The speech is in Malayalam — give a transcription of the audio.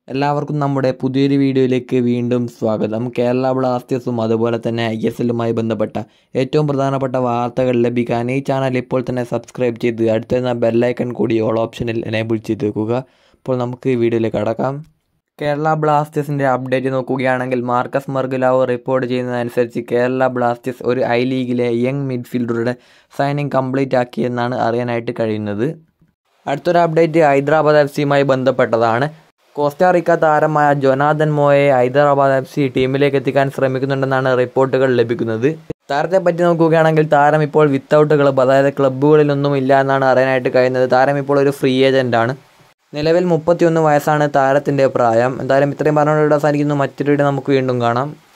എല്ലാവർക്കും നമ്മുടെ പുതിയൊരു വീഡിയോയിലേക്ക് വീണ്ടും സ്വാഗതം കേരള ബ്ലാസ്റ്റേഴ്സും അതുപോലെ തന്നെ ഐ എസ് എല്ലുമായി ബന്ധപ്പെട്ട ഏറ്റവും പ്രധാനപ്പെട്ട വാർത്തകൾ ലഭിക്കാൻ ഈ ചാനൽ ഇപ്പോൾ തന്നെ സബ്സ്ക്രൈബ് ചെയ്ത് അടുത്തുന്ന ബെല്ലൈക്കൺ കൂടി ഓൾ ഓപ്ഷനിൽ എനേബിൾ ചെയ്ത് വെക്കുക അപ്പോൾ നമുക്ക് ഈ വീഡിയോയിലേക്ക് കടക്കാം കേരള ബ്ലാസ്റ്റേഴ്സിൻ്റെ അപ്ഡേറ്റ് നോക്കുകയാണെങ്കിൽ മാർക്കസ് മർഗുലാവ് റിപ്പോർട്ട് ചെയ്യുന്നതനുസരിച്ച് കേരള ബ്ലാസ്റ്റേഴ്സ് ഒരു ഐ ലീഗിലെ യങ് മിഡ്ഫീൽഡറുടെ സൈനിങ് കംപ്ലീറ്റ് ആക്കിയെന്നാണ് അറിയാനായിട്ട് കഴിയുന്നത് അടുത്തൊരു അപ്ഡേറ്റ് ഹൈദരാബാദ് എഫ് സിയുമായി ബന്ധപ്പെട്ടതാണ് കോസ്റ്റാറിക്ക താരമായ Jonathan Moye Hyderabad F C ടീമിലേക്ക് എത്തിക്കാൻ ശ്രമിക്കുന്നുണ്ടെന്നാണ് റിപ്പോർട്ടുകൾ ലഭിക്കുന്നത് താരത്തെ പറ്റി നോക്കുകയാണെങ്കിൽ താരം ഇപ്പോൾ വിത്തൗട്ട് ക്ലബ്ബ് അതായത് ക്ലബ്ബുകളിലൊന്നും ഇല്ല എന്നാണ് അറിയാനായിട്ട് കഴിയുന്നത് താരം ഇപ്പോൾ ഒരു ഫ്രീ ഏജന്റ് ആണ് നിലവിൽ മുപ്പത്തിയൊന്ന് വയസ്സാണ് താരത്തിൻ്റെ പ്രായം എന്തായാലും ഇത്രയും പറഞ്ഞുകൊണ്ട് അവസാനിക്കുന്നു മറ്റൊരു വീഡിയോ നമുക്ക് വീണ്ടും കാണാം